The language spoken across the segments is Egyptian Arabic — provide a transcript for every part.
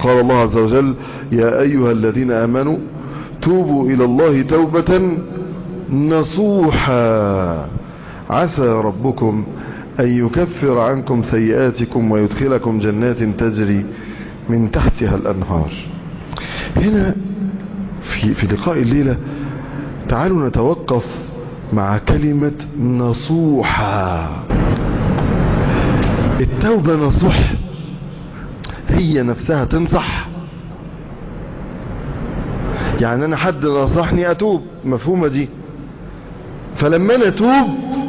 قال الله عز وجل يا أيها الذين آمنوا توبوا إلى الله توبة نصوحا عسى ربكم أن يكفر عنكم سيئاتكم ويدخلكم جنات تجري من تحتها الأنهار هنا في, في لقاء الليلة تعالوا نتوقف مع كلمة نصوحا التوبة نصوح هي نفسها تنصح يعني انا حد نصحني اتوب مفهومة دي فلما انا اتوب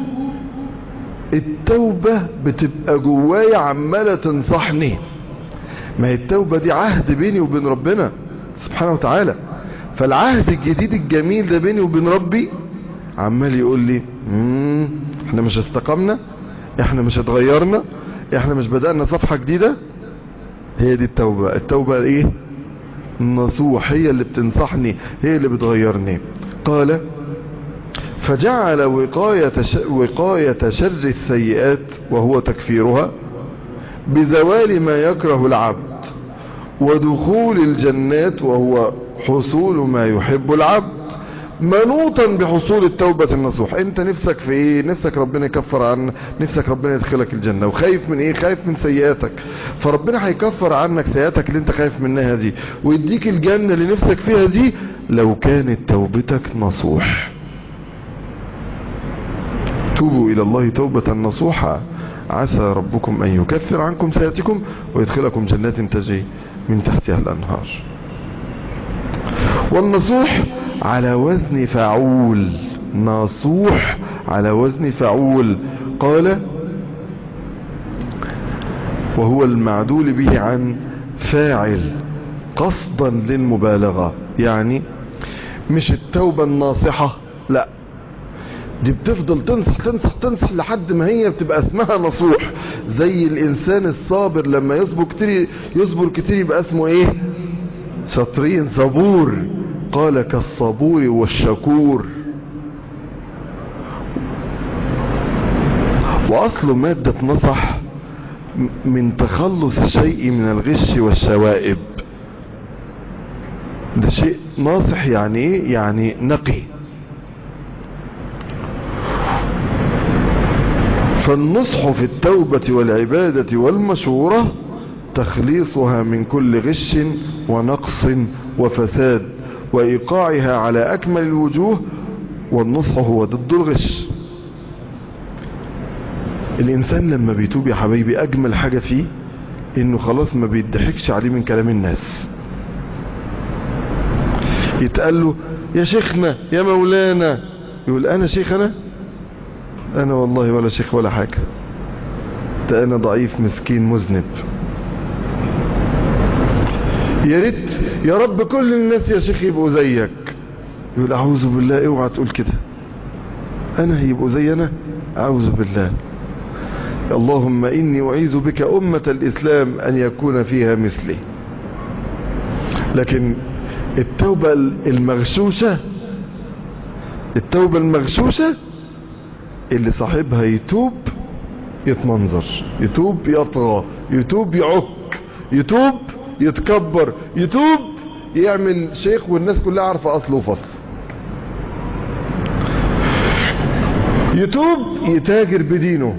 التوبة بتبقى جوايا عمالة تنصحني ما هي التوبة دي عهد بيني وبين ربنا سبحانه وتعالى فالعهد الجديد الجميل ده بيني وبين ربي عمال يقول لي مم احنا مش استقمنا احنا مش اتغيرنا احنا مش بدأنا صفحة جديدة هي دي التوبة التوبة ايه النصوح هي اللي بتنصحني هي اللي بتغيرني قال فجعل وقاية, ش... وقاية شر السيئات وهو تكفيرها بزوال ما يكره العبد ودخول الجنات وهو حصول ما يحب العبد منوطا بحصول التوبة النصوح انت نفسك في ايه نفسك ربنا يكفر عن نفسك ربنا يدخلك الجنة وخايف من ايه خايف من سيئاتك فربنا هيكفر عنك سيئاتك اللي انت خايف منها دي ويديك الجنة اللي نفسك فيها دي لو كانت توبتك نصوح توبوا الى الله توبة نصوحا عسى ربكم ان يكفر عنكم سيئاتكم ويدخلكم جنات تجري من تحتها الانهار والنصوح على وزن فعول نصوح على وزن فعول قال وهو المعدول به عن فاعل قصدا للمبالغة يعني مش التوبة الناصحة لا دي بتفضل تنصح تنصح تنصح لحد ما هي بتبقى اسمها نصوح زي الانسان الصابر لما يصبر كتير يصبر كتير يبقى اسمه ايه شاطرين صبور قال كالصبور والشكور واصل مادة نصح من تخلص الشيء من الغش والشوائب ده شيء ناصح يعني ايه يعني نقي فالنصح في التوبة والعبادة والمشورة تخليصها من كل غش ونقص وفساد وإيقاعها على أكمل الوجوه والنصح هو ضد الغش الإنسان لما بيتوب يا حبايبي أجمل حاجة فيه إنه خلاص ما بيضحكش عليه من كلام الناس يتقال له يا شيخنا يا مولانا يقول أنا شيخ أنا أنا والله ولا شيخ ولا حاجة ده أنا ضعيف مسكين مذنب يا ريت يا رب كل الناس يا شيخ يبقوا زيك يقول اعوذ بالله اوعى تقول كده انا هيبقوا زي انا اعوذ بالله اللهم اني اعيذ بك امة الاسلام ان يكون فيها مثلي لكن التوبة المغشوشة التوبة المغشوشة اللي صاحبها يتوب يتمنظر يتوب يطغى يتوب يعك يتوب يتكبر يتوب يعمل شيخ والناس كلها عارفه اصله وفصل يتوب يتاجر بدينه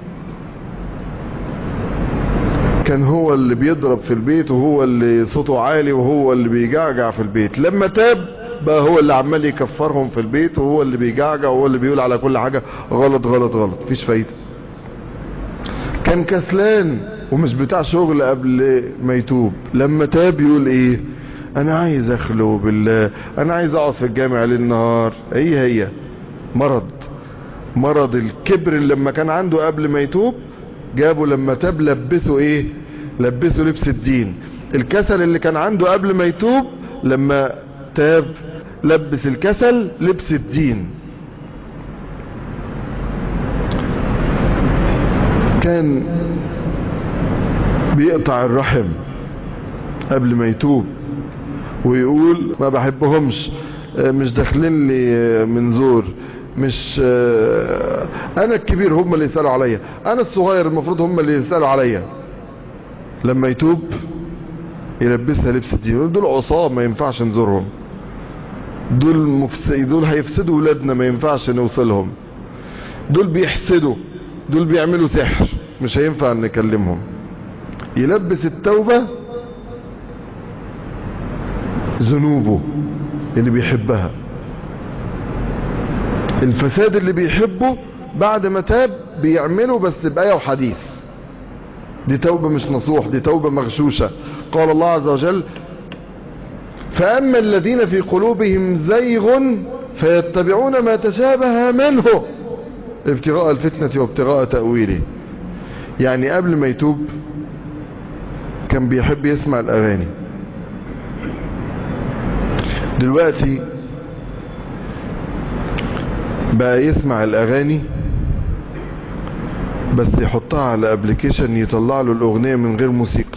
كان هو اللي بيضرب في البيت وهو اللي صوته عالي وهو اللي بيجعجع في البيت لما تاب بقى هو اللي عمال يكفرهم في البيت وهو اللي بيجعجع وهو اللي بيقول على كل حاجة غلط غلط غلط مفيش فايدة كان كسلان ومش بتاع شغل قبل ما يتوب لما تاب يقول ايه انا عايز اخلو بالله انا عايز اقعد في الجامع للنهار هي هي مرض مرض الكبر اللي لما كان عنده قبل ما يتوب جابه لما تاب لبسه ايه لبسه لبس الدين الكسل اللي كان عنده قبل ما يتوب لما تاب لبس الكسل لبس الدين كان بيقطع الرحم قبل ما يتوب ويقول ما بحبهمش مش داخلين لي من زور مش انا الكبير هم اللي يسألوا عليا انا الصغير المفروض هم اللي يسألوا عليا لما يتوب يلبسها لبس الدين دول عصاه ما ينفعش نزورهم دول مفس... دول هيفسدوا ولادنا ما ينفعش نوصلهم دول بيحسدوا دول بيعملوا سحر مش هينفع نكلمهم يلبس التوبة ذنوبه اللي بيحبها الفساد اللي بيحبه بعد ما تاب بيعمله بس بآية وحديث دي توبة مش نصوح دي توبة مغشوشة قال الله عز وجل فأما الذين في قلوبهم زيغ فيتبعون ما تشابه منه ابتغاء الفتنة وابتغاء تأويله يعني قبل ما يتوب كان بيحب يسمع الأغاني دلوقتي بقى يسمع الأغاني بس يحطها على ابلكيشن يطلع له الأغنية من غير موسيقى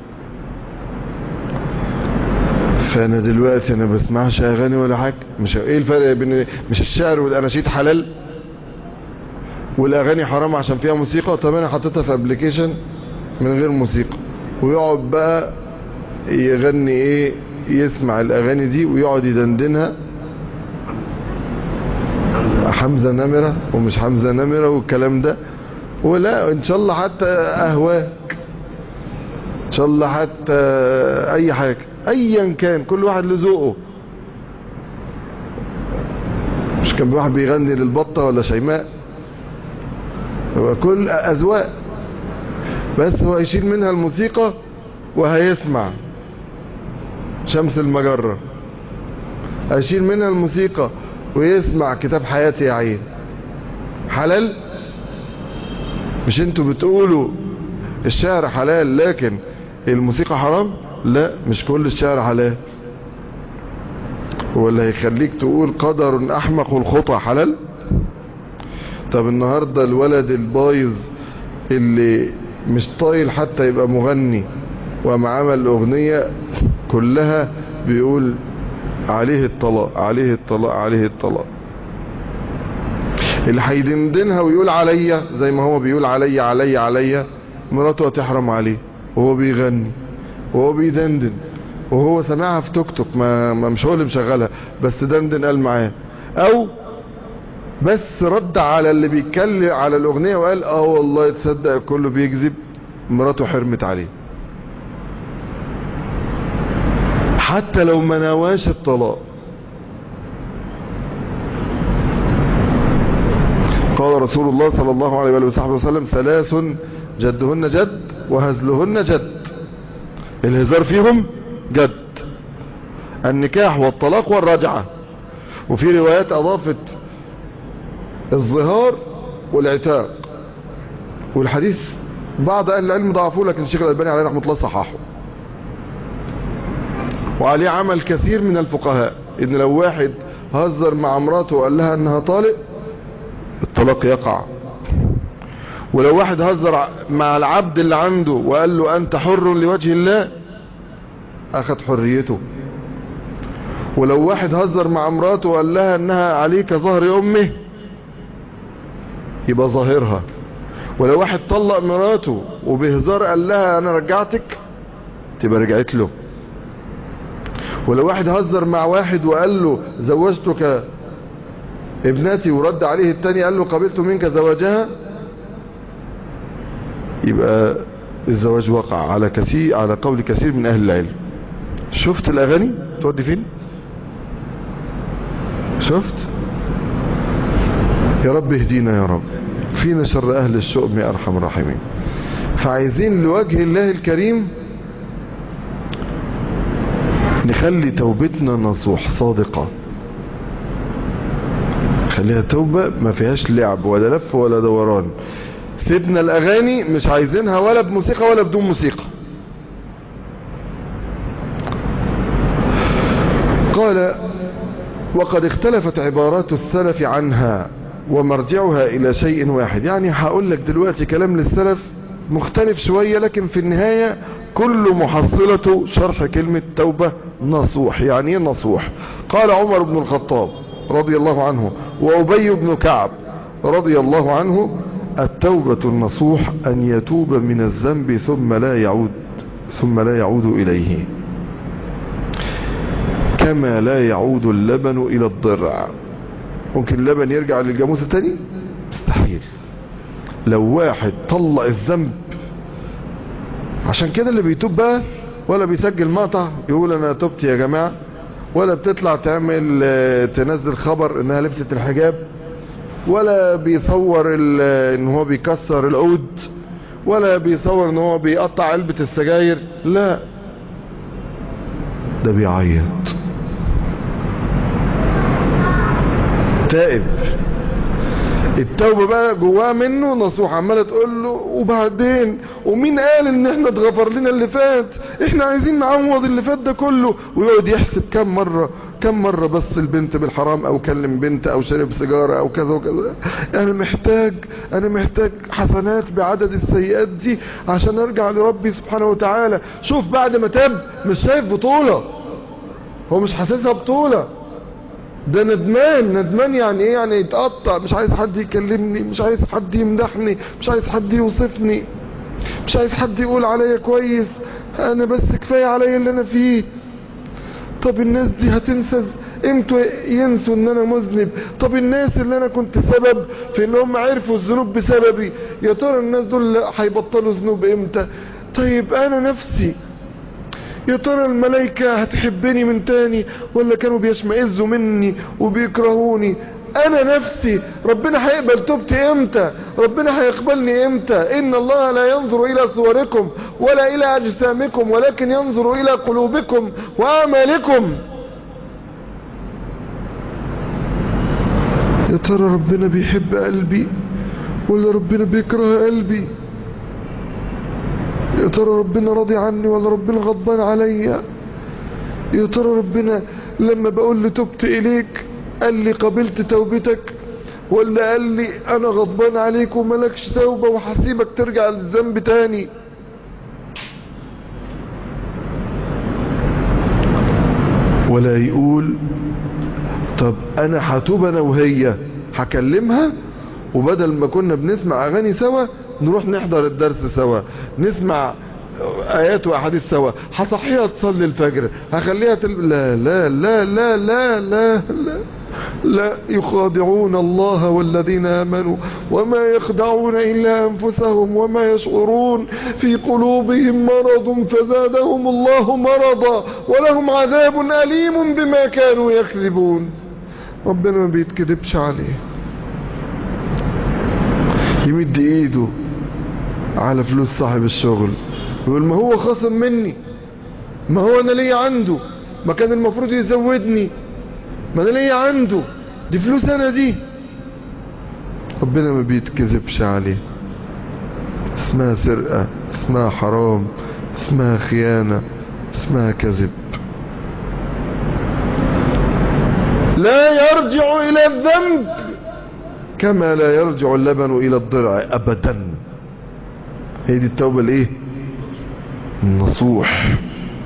فانا دلوقتي انا بسمعش اغاني ولا حاجه مش ايه الفرق بين مش الشعر والاناشيد حلال والاغاني حرام عشان فيها موسيقى طب انا حطيتها في ابلكيشن من غير موسيقى ويقعد بقى يغني ايه يسمع الاغاني دي ويقعد يدندنها حمزة نمرة ومش حمزة نمرة والكلام ده ولا ان شاء الله حتى اهواك ان شاء الله حتى اي حاجة ايا كان كل واحد لذوقه مش كان واحد بيغني للبطة ولا شيماء هو كل اذواق بس هو يشيل منها الموسيقى وهيسمع شمس المجرة اشيل منها الموسيقى ويسمع كتاب حياتي يا عين حلال مش انتوا بتقولوا الشعر حلال لكن الموسيقى حرام لا مش كل الشعر حلال هو اللي هيخليك تقول قدر احمق الخطى حلال طب النهاردة الولد البايظ اللي مش طايل حتى يبقى مغني وما عمل اغنية كلها بيقول عليه الطلاق عليه الطلاق عليه الطلاق اللي هيدندنها ويقول عليا زي ما هو بيقول عليا عليا عليا مراته هتحرم عليه وهو بيغني وهو بيدندن وهو سمعها في توك توك ما, ما مش هو اللي مشغلها بس دندن قال معاه او بس رد على اللي بيتكلم على الاغنية وقال اه والله تصدق كله بيكذب مراته حرمت عليه حتى لو ما نواش الطلاق قال رسول الله صلى الله عليه وآله وصحبه وسلم ثلاث جدهن جد وهزلهن جد الهزار فيهم جد النكاح والطلاق والرجعة وفي روايات أضافت الظهار والعتاق والحديث بعض أهل العلم ضعفوه لكن الشيخ الألباني عليه رحمة الله صححه وعليه عمل كثير من الفقهاء ان لو واحد هزر مع مراته وقال لها انها طالق الطلاق يقع ولو واحد هزر مع العبد اللي عنده وقال له انت حر لوجه الله اخذ حريته ولو واحد هزر مع مراته وقال لها انها عليك ظهر امه يبقى ظاهرها ولو واحد طلق مراته وبهزار قال لها انا رجعتك تبقى رجعت له ولو واحد هزر مع واحد وقال له زوجتك ابنتي ورد عليه التاني قال له قبلت منك زواجها يبقى الزواج وقع على كثير على قول كثير من اهل العلم شفت الاغاني تودي فين شفت يا رب اهدينا يا رب فينا شر اهل الشؤم يا ارحم الراحمين فعايزين لوجه الله الكريم نخلي توبتنا نصوح صادقة خليها توبة ما فيهاش لعب ولا لف ولا دوران سيبنا الاغاني مش عايزينها ولا بموسيقى ولا بدون موسيقى قال وقد اختلفت عبارات السلف عنها ومرجعها الى شيء واحد يعني هقول لك دلوقتي كلام للسلف مختلف شوية لكن في النهاية كل محصلته شرح كلمة توبة نصوح يعني ايه نصوح قال عمر بن الخطاب رضي الله عنه وأبي بن كعب رضي الله عنه التوبة النصوح أن يتوب من الذنب ثم لا يعود ثم لا يعود إليه كما لا يعود اللبن الى الضرع ممكن اللبن يرجع للجاموسة تاني مستحيل لو واحد طلق الذنب عشان كده اللي بيتوب بقى ولا بيسجل مقطع يقول انا تبت يا جماعة ولا بتطلع تعمل تنزل خبر انها لبست الحجاب ولا بيصور ان هو بيكسر العود ولا بيصور ان هو بيقطع علبة السجاير لا ده بيعيط تائب التوبة بقى جواه منه نصوح عمالة تقول له وبعدين ومين قال ان احنا اتغفر لنا اللي فات احنا عايزين نعوض اللي فات ده كله ويقعد يحسب كم مرة كم مرة بس البنت بالحرام او كلم بنت او شرب سيجارة او كذا وكذا انا محتاج انا محتاج حسنات بعدد السيئات دي عشان ارجع لربي سبحانه وتعالى شوف بعد ما تاب مش شايف بطولة هو مش حاسسها بطولة ده ندمان ندمان يعني ايه يعني يتقطع مش عايز حد يكلمني مش عايز حد يمدحني مش عايز حد يوصفني مش عايز حد يقول عليا كويس انا بس كفاية عليا اللي انا فيه طب الناس دي هتنسى امتى ينسوا ان انا مذنب طب الناس اللي انا كنت سبب في ان هم عرفوا الذنوب بسببي يا ترى الناس دول هيبطلوا ذنوب امتى طيب انا نفسي يا ترى الملائكة هتحبني من تاني ولا كانوا بيشمئزوا مني وبيكرهوني انا نفسي ربنا هيقبل توبتي امتى ربنا هيقبلني امتى ان الله لا ينظر الى صوركم ولا الى اجسامكم ولكن ينظر الى قلوبكم واعمالكم يا ترى ربنا بيحب قلبي ولا ربنا بيكره قلبي يا ترى ربنا راضي عني ولا ربنا غضبان عليا يا ترى ربنا لما بقول له تبت اليك قال لي قبلت توبتك ولا قال لي انا غضبان عليك وملكش توبة وحسيبك ترجع للذنب تاني ولا يقول طب انا هتوب انا وهي هكلمها وبدل ما كنا بنسمع اغاني سوا نروح نحضر الدرس سوا نسمع ايات واحاديث سوا هصحيها تصلي الفجر هخليها تل... لا لا لا لا لا لا لا لا يخادعون الله والذين امنوا وما يخدعون الا انفسهم وما يشعرون في قلوبهم مرض فزادهم الله مرضا ولهم عذاب اليم بما كانوا يكذبون ربنا ما بيتكذبش عليه يمد ايده على فلوس صاحب الشغل يقول ما هو خصم مني ما هو انا ليا عنده ما كان المفروض يزودني ما انا ليا عنده دي فلوس انا دي ربنا ما بيتكذبش عليه اسمها سرقة اسمها حرام اسمها خيانة اسمها كذب لا يرجع الى الذنب كما لا يرجع اللبن الى الضرع ابدا هي دي التوبة الايه النصوح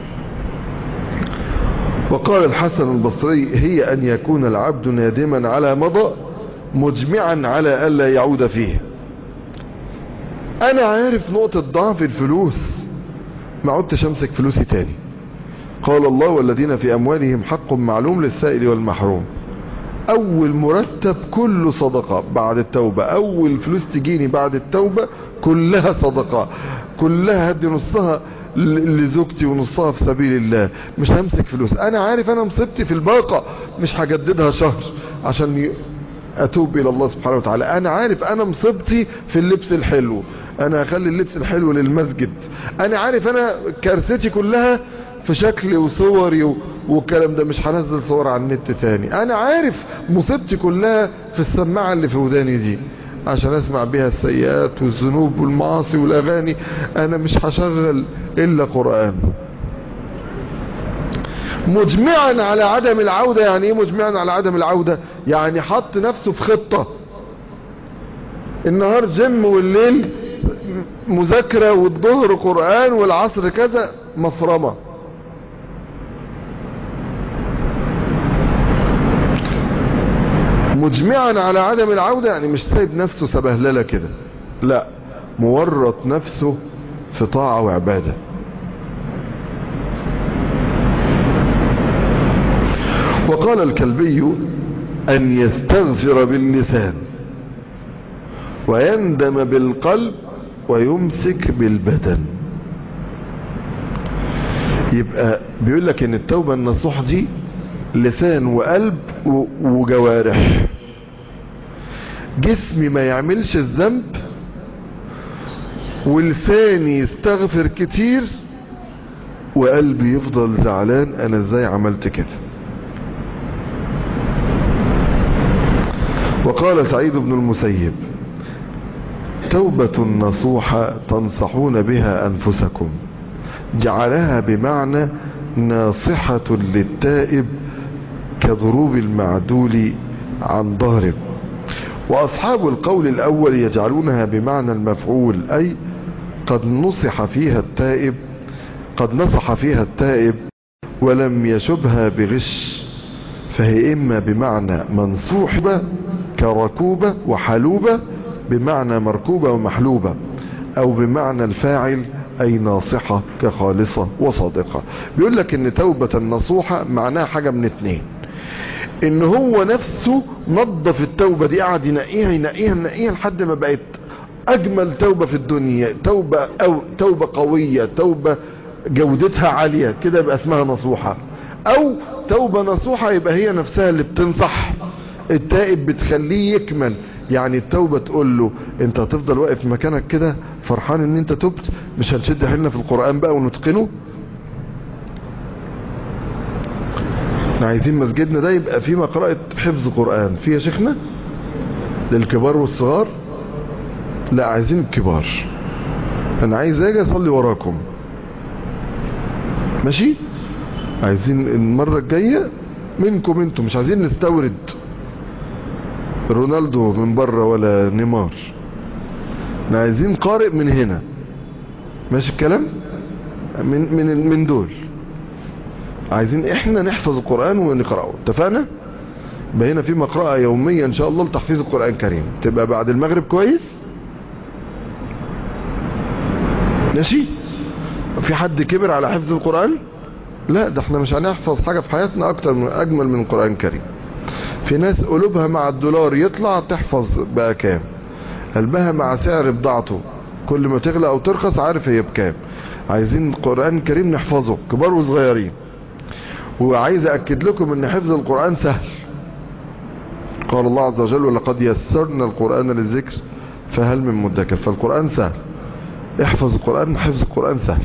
وقال الحسن البصري هي ان يكون العبد نادما على مضى مجمعا على الا يعود فيه انا عارف نقطة ضعف الفلوس ما عدتش امسك فلوسي تاني قال الله والذين في اموالهم حق معلوم للسائل والمحروم اول مرتب كله صدقة بعد التوبة اول فلوس تجيني بعد التوبة كلها صدقة كلها هدي نصها لزوجتي ونصها في سبيل الله مش همسك فلوس انا عارف انا مصيبتي في الباقة مش هجددها شهر عشان اتوب الى الله سبحانه وتعالى انا عارف انا مصيبتي في اللبس الحلو انا هخلي اللبس الحلو للمسجد انا عارف انا كارثتي كلها في شكلي وصوري والكلام ده مش هنزل صور على النت تاني انا عارف مصيبتي كلها في السماعة اللي في وداني دي عشان اسمع بيها السيئات والذنوب والمعاصي والاغاني انا مش هشغل الا قرآن مجمعا على عدم العودة يعني ايه مجمعا على عدم العودة يعني حط نفسه في خطة النهار جيم والليل مذاكرة والظهر قرآن والعصر كذا مفرمة مجمعا على عدم العودة يعني مش سايب نفسه سبهللة كده لا مورط نفسه في طاعة وعبادة وقال الكلبي أن يستغفر باللسان ويندم بالقلب ويمسك بالبدن يبقى بيقول لك ان التوبة النصوح دي لسان وقلب وجوارح جسمي ما يعملش الذنب ولساني يستغفر كتير وقلبي يفضل زعلان انا ازاي عملت كده وقال سعيد بن المسيب توبة نصوحة تنصحون بها أنفسكم جعلها بمعنى ناصحة للتائب كضروب المعدول عن ظهره وأصحاب القول الأول يجعلونها بمعنى المفعول أي قد نصح فيها التائب قد نصح فيها التائب ولم يشبها بغش فهي إما بمعنى منصوحبة كركوبة وحلوبة بمعنى مركوبة ومحلوبة أو بمعنى الفاعل أي ناصحة كخالصة وصادقة بيقول لك ان توبة النصوحة معناها حاجة من اتنين ان هو نفسه نظف التوبة دي قاعد ينقيها ينقيها ينقيها لحد ما بقت اجمل توبة في الدنيا توبة او توبة قوية توبة جودتها عالية كده يبقى اسمها نصوحة او توبة نصوحة يبقى هي نفسها اللي بتنصح التائب بتخليه يكمل يعني التوبة تقول له انت هتفضل واقف مكانك كده فرحان ان انت تبت مش هنشد حيلنا في القرآن بقى ونتقنه احنا عايزين مسجدنا ده يبقى فيه مقرأة حفظ قرآن فيه يا شيخنا للكبار والصغار لا عايزين الكبار انا عايز اجي اصلي وراكم ماشي عايزين المرة الجاية منكم انتم مش عايزين نستورد رونالدو من بره ولا نيمار احنا عايزين قارئ من هنا ماشي الكلام من من من دول عايزين احنا نحفظ القرآن ونقرأه اتفقنا بقينا في مقرأة يومية ان شاء الله لتحفيظ القرآن الكريم تبقى بعد المغرب كويس ماشي في حد كبر على حفظ القرآن لا ده احنا مش هنحفظ حاجة في حياتنا اكتر من اجمل من القرآن الكريم في ناس قلوبها مع الدولار يطلع تحفظ بقى كام قلبها مع سعر بضاعته كل ما تغلى او ترخص عارف هي بكام عايزين القرآن الكريم نحفظه كبار وصغيرين وعايز اكد لكم ان حفظ القرآن سهل قال الله عز وجل ولقد يسرنا القرآن للذكر فهل من مدكر فالقرآن سهل احفظ القرآن حفظ القرآن سهل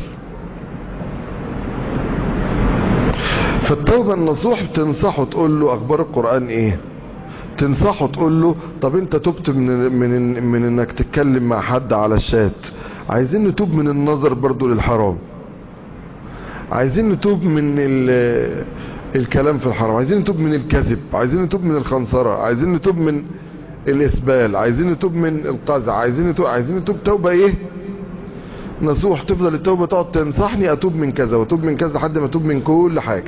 فالتوبة النصوح بتنصحه تقول له اخبار القرآن ايه تنصحه تقول له طب انت تبت من, من, من انك تتكلم مع حد على الشات عايزين نتوب من النظر برضو للحرام عايزين نتوب من الكلام في الحرام عايزين نتوب من الكذب عايزين نتوب من الخنصرة عايزين نتوب من الاسبال عايزين نتوب من القزع عايزين نتوب عايزين نتوب توبة ايه نصوح تفضل التوبة تقعد تنصحني اتوب من كذا واتوب من كذا لحد ما اتوب من كل حاجة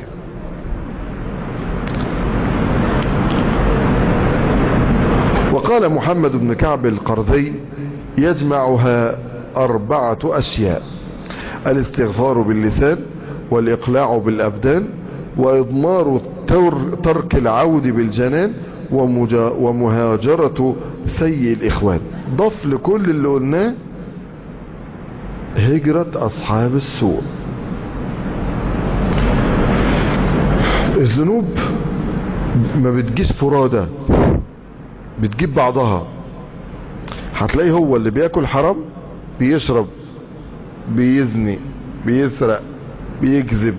وقال محمد بن كعب القرظي يجمعها أربعة أشياء الاستغفار باللسان والإقلاع بالأبدان وإضمار ترك العود بالجنان ومهاجرة سيء الإخوان ضف لكل اللي قلناه هجرة أصحاب السوء الذنوب ما بتجيش فرادة بتجيب بعضها هتلاقي هو اللي بياكل حرام بيشرب بيزني بيسرق بيكذب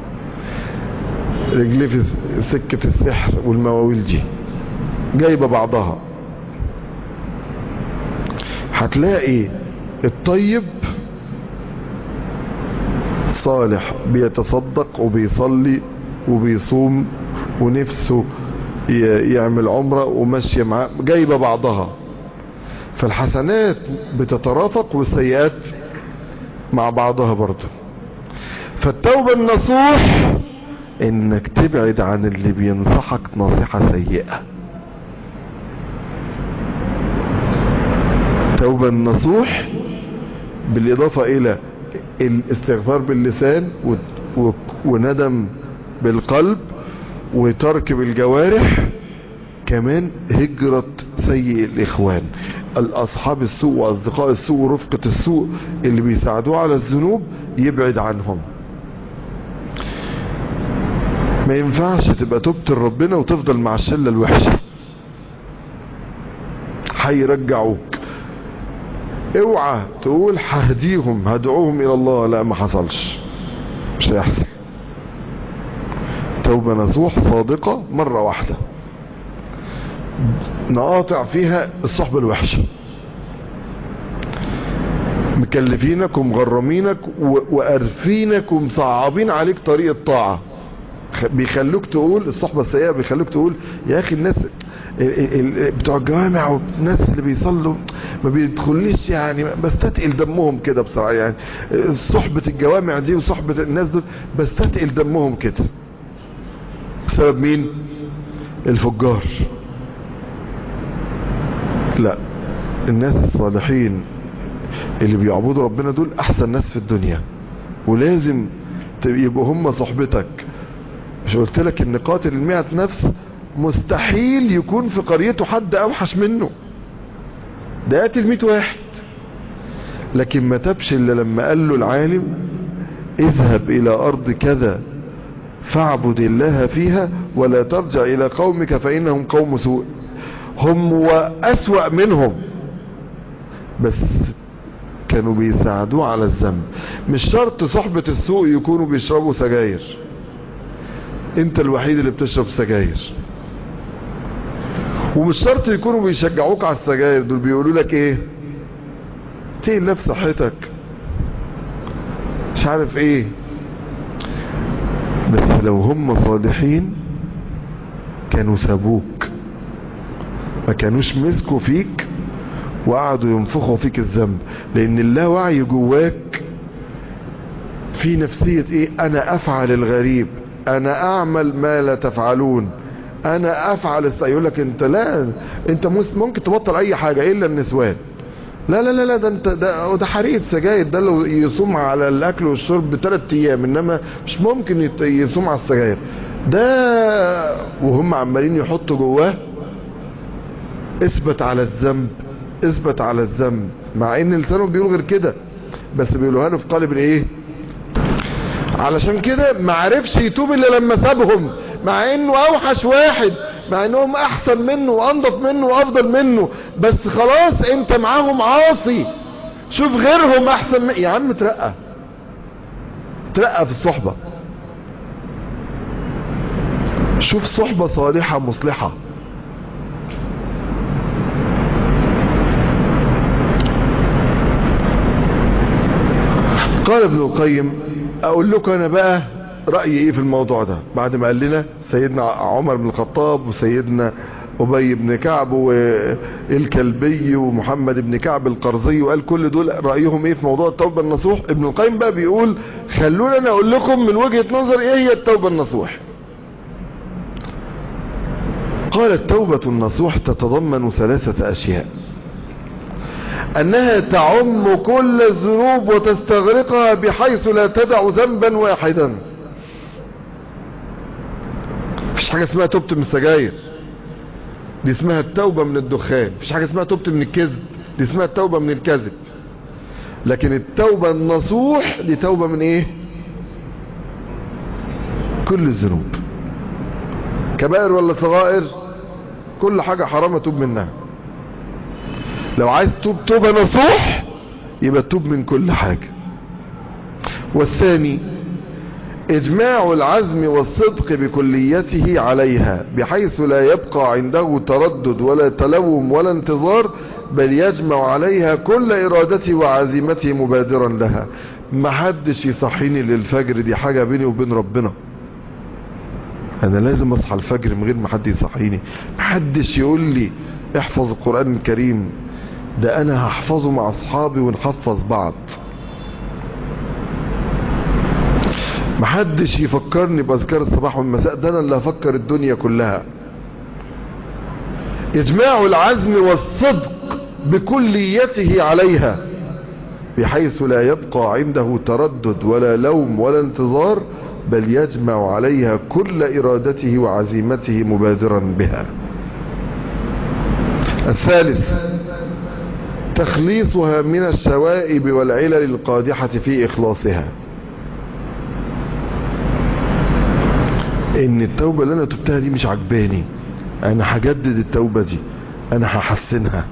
رجليه في سكة السحر والمواويل دي جايبة بعضها هتلاقي الطيب صالح بيتصدق وبيصلي وبيصوم ونفسه يعمل عمرة وماشية معاه جايبة بعضها فالحسنات بتترافق والسيئات مع بعضها برضه فالتوبة النصوح انك تبعد عن اللي بينصحك نصيحة سيئة توبة النصوح بالاضافة الى الاستغفار باللسان وندم بالقلب وترك بالجوارح كمان هجرة سيء الإخوان الأصحاب السوء وأصدقاء السوء ورفقة السوء اللي بيساعدوه على الذنوب يبعد عنهم ما ينفعش تبقى تبت ربنا وتفضل مع الشلة الوحشة هيرجعوك اوعى تقول ههديهم هدعوهم الى الله لا ما حصلش مش هيحصل توبة نصوح صادقة مرة واحدة نقاطع فيها الصحبة الوحشة مكلفينك ومغرمينك وقرفينك ومصعبين عليك طريق الطاعة بيخلوك تقول الصحبة السيئة بيخلوك تقول يا اخي الناس بتوع الجوامع والناس اللي بيصلوا ما بيدخليش يعني بستتقل دمهم كده بصراحة يعني صحبة الجوامع دي وصحبة الناس دول بستتقل دمهم كده بسبب مين الفجار لا الناس الصالحين اللي بيعبدوا ربنا دول احسن ناس في الدنيا ولازم يبقوا هم صحبتك مش قلت لك ان قاتل المئة نفس مستحيل يكون في قريته حد اوحش منه ده قاتل مئة واحد لكن ما تبش الا لما قال له العالم اذهب الى ارض كذا فاعبد الله فيها ولا ترجع الى قومك فانهم قوم سوء هم واسوأ منهم بس كانوا بيساعدوه على الذنب مش شرط صحبة السوء يكونوا بيشربوا سجاير انت الوحيد اللي بتشرب سجاير ومش شرط يكونوا بيشجعوك على السجاير دول بيقولوا لك ايه تقل في صحتك مش عارف ايه بس لو هم صالحين كانوا سابوك ما كانوش مسكوا فيك وقعدوا ينفخوا فيك الذنب لان اللاوعي جواك في نفسية ايه انا افعل الغريب انا اعمل ما لا تفعلون انا افعل الس... يقول لك انت لا انت ممكن تبطل اي حاجة الا النسوان لا لا لا لا ده انت ده ده حريقه سجاير ده لو يصوم على الاكل والشرب بثلاث ايام انما مش ممكن يصوم على السجاير ده وهم عمالين يحطوا جواه اثبت على الذنب اثبت على الذنب مع ان لسانهم بيقول غير كده بس بيقولوها له في قالب الايه علشان كده ما عرفش يتوب الا لما سابهم مع انه اوحش واحد مع انهم احسن منه وانضف منه وافضل منه بس خلاص انت معاهم عاصي شوف غيرهم احسن من... يا عم ترقى ترقى في الصحبة شوف صحبة صالحة مصلحة قال ابن القيم اقول لكم انا بقى رأيي ايه في الموضوع ده بعد ما قال لنا سيدنا عمر بن الخطاب وسيدنا ابي بن كعب والكلبي ومحمد بن كعب القرظي وقال كل دول رأيهم ايه في موضوع التوبة النصوح ابن القيم بقى بيقول خلونا انا اقول لكم من وجهة نظر ايه هي التوبة النصوح قال التوبة النصوح تتضمن ثلاثة اشياء انها تعم كل الذنوب وتستغرقها بحيث لا تدع ذنبا واحدا مفيش حاجة اسمها توبة من السجاير دي اسمها التوبة من الدخان مفيش حاجة اسمها توبة من الكذب دي اسمها التوبة من الكذب لكن التوبة النصوح دي توبة من ايه كل الذنوب كبائر ولا صغائر كل حاجة حرام توب منها لو عايز توب توبة نصوح يبقى توب من كل حاجة والثاني اجماع العزم والصدق بكليته عليها بحيث لا يبقى عنده تردد ولا تلوم ولا انتظار بل يجمع عليها كل ارادته وعزيمته مبادرا لها ما حدش يصحيني للفجر دي حاجة بيني وبين ربنا انا لازم اصحى الفجر من غير ما حد يصحيني ما حدش يقول لي احفظ القرآن الكريم ده انا هحفظه مع اصحابي ونحفظ بعض محدش يفكرني باذكار الصباح والمساء ده انا اللي هفكر الدنيا كلها اجماع العزم والصدق بكليته عليها بحيث لا يبقى عنده تردد ولا لوم ولا انتظار بل يجمع عليها كل إرادته وعزيمته مبادرا بها الثالث تخليصها من الشوائب والعلل القادحة في إخلاصها ان التوبة اللي انا تبتها دي مش عجباني انا هجدد التوبة دي انا هحسنها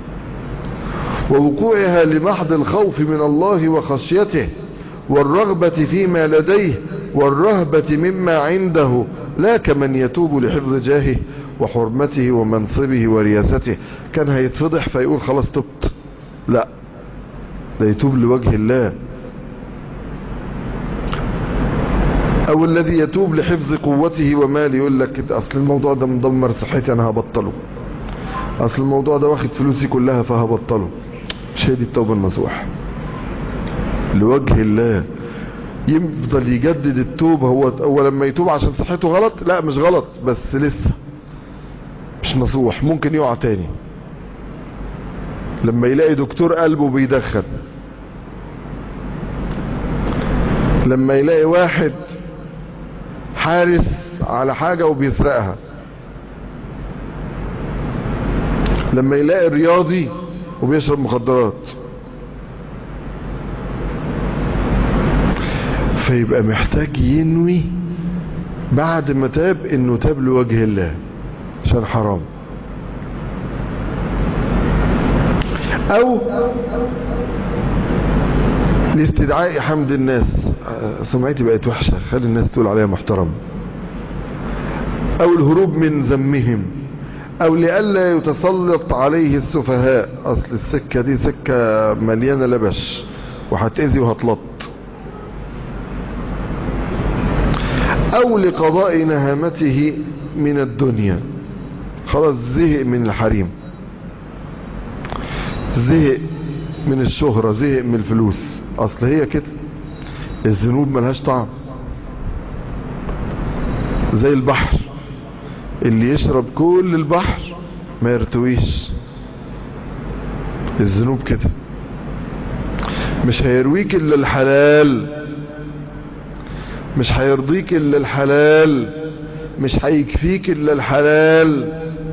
ووقوعها لمحض الخوف من الله وخشيته والرغبة فيما لديه والرهبة مما عنده لا كمن يتوب لحفظ جاهه وحرمته ومنصبه ورياسته كان هيتفضح فيقول خلاص تبت لا ده يتوب لوجه الله او الذي يتوب لحفظ قوته وماله يقول لك اصل الموضوع ده مدمر صحتي انا هبطله اصل الموضوع ده واخد فلوسي كلها فهبطله مش هي دي التوبة النصوح لوجه الله يفضل يجدد التوبة هو هو لما يتوب عشان صحته غلط لا مش غلط بس لسه مش نصوح ممكن يقع تاني لما يلاقي دكتور قلبه بيدخن لما يلاقي واحد حارس على حاجة وبيسرقها لما يلاقي رياضي وبيشرب مخدرات فيبقى محتاج ينوي بعد ما تاب انه تاب لوجه الله عشان حرام او لاستدعاء حمد الناس سمعتي بقت وحشة خلي الناس تقول عليها محترم او الهروب من ذمهم او لئلا يتسلط عليه السفهاء اصل السكة دي سكة مليانة لبش وهتأذي وهتلط او لقضاء نهامته من الدنيا خلاص زهق من الحريم زهق من الشهرة زهق من الفلوس اصل هي كده الذنوب ملهاش طعم زي البحر اللي يشرب كل البحر ما يرتويش الذنوب كده مش هيرويك الا الحلال مش هيرضيك الا الحلال مش هيكفيك الا الحلال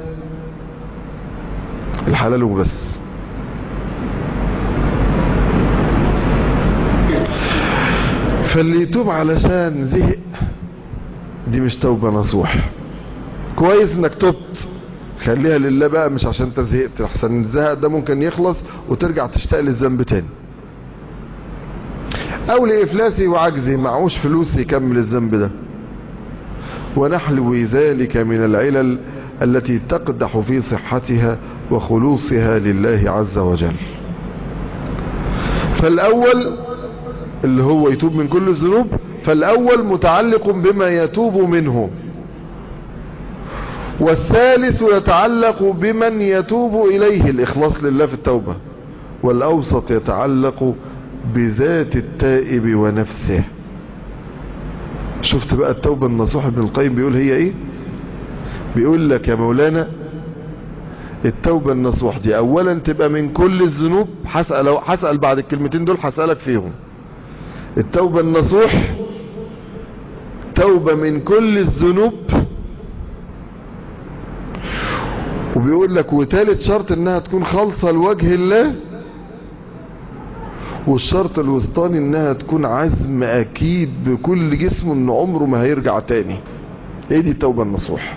الحلال وبس فاللي يتوب علشان زهق دي مش توبة نصوح كويس انك تبت خليها لله بقى مش عشان انت زهقت احسن الزهق ده ممكن يخلص وترجع تشتاق للذنب تاني او لافلاسه وعجزه معوش فلوس يكمل الذنب ده ونحلو ذلك من العلل التي تقدح في صحتها وخلوصها لله عز وجل فالاول اللي هو يتوب من كل الذنوب فالاول متعلق بما يتوب منه والثالث يتعلق بمن يتوب اليه الاخلاص لله في التوبة والاوسط يتعلق بذات التائب ونفسه شفت بقى التوبة النصوح ابن القيم بيقول هي ايه بيقول لك يا مولانا التوبة النصوح دي اولا تبقى من كل الذنوب هسأل هسأل بعد الكلمتين دول هسألك فيهم التوبة النصوح توبة من كل الذنوب وبيقول لك وثالث شرط انها تكون خالصة لوجه الله والشرط الوسطاني انها تكون عزم اكيد بكل جسمه ان عمره ما هيرجع تاني ايه دي التوبة النصوح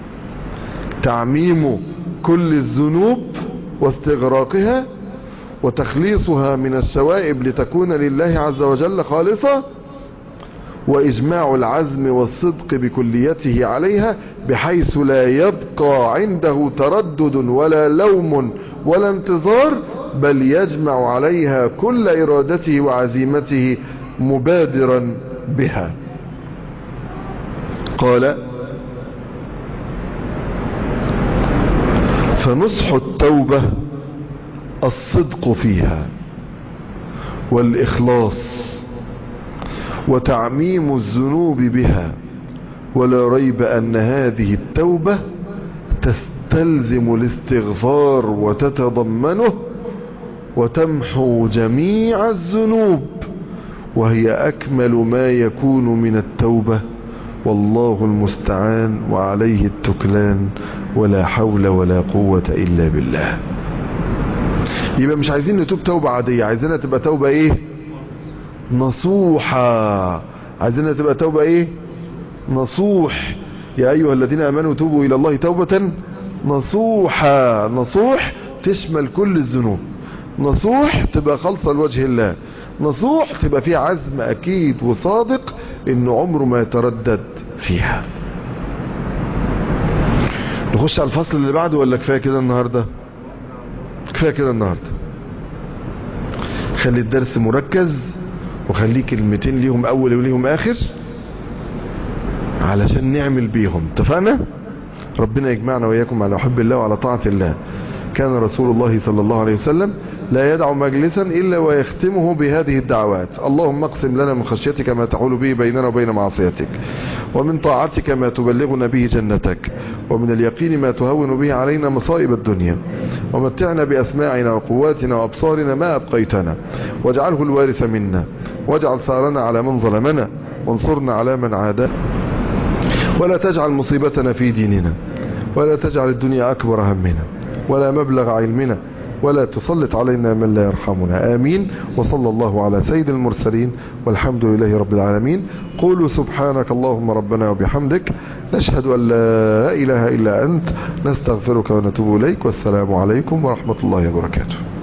تعميم كل الذنوب واستغراقها وتخليصها من الشوائب لتكون لله عز وجل خالصة وإجماع العزم والصدق بكليته عليها بحيث لا يبقى عنده تردد ولا لوم ولا انتظار بل يجمع عليها كل إرادته وعزيمته مبادرا بها قال فنصح التوبة الصدق فيها والإخلاص وتعميم الذنوب بها ولا ريب أن هذه التوبة تستلزم الاستغفار وتتضمنه وتمحو جميع الذنوب وهي أكمل ما يكون من التوبة والله المستعان وعليه التكلان ولا حول ولا قوة إلا بالله يبقى مش عايزين نتوب توبة عادية عايزينها تبقى توبة ايه نصوحة عايزينها تبقى توبة ايه نصوح يا أيها الذين أمنوا توبوا إلى الله توبة نصوحة نصوح تشمل كل الذنوب نصوح تبقى خالصة لوجه الله نصوح تبقى فيها عزم أكيد وصادق إنه عمره ما يتردد فيها نخش على الفصل اللي بعده ولا كفاية كده النهاردة كفاية كده النهاردة خلي الدرس مركز وخليه كلمتين ليهم أول وليهم آخر علشان نعمل بيهم اتفقنا ربنا يجمعنا وإياكم على حب الله وعلى طاعة الله كان رسول الله صلى الله عليه وسلم لا يدع مجلسا إلا ويختمه بهذه الدعوات اللهم اقسم لنا من خشيتك ما تحول به بيننا وبين معصيتك ومن طاعتك ما تبلغنا به جنتك ومن اليقين ما تهون به علينا مصائب الدنيا ومتعنا بأسماعنا وقواتنا وأبصارنا ما أبقيتنا واجعله الوارث منا واجعل ثارنا على من ظلمنا وانصرنا على من عادانا ولا تجعل مصيبتنا في ديننا ولا تجعل الدنيا أكبر همنا ولا مبلغ علمنا ولا تسلط علينا من لا يرحمنا آمين وصلى الله على سيد المرسلين والحمد لله رب العالمين قولوا سبحانك اللهم ربنا وبحمدك نشهد أن لا إله إلا أنت نستغفرك ونتوب إليك والسلام عليكم ورحمة الله وبركاته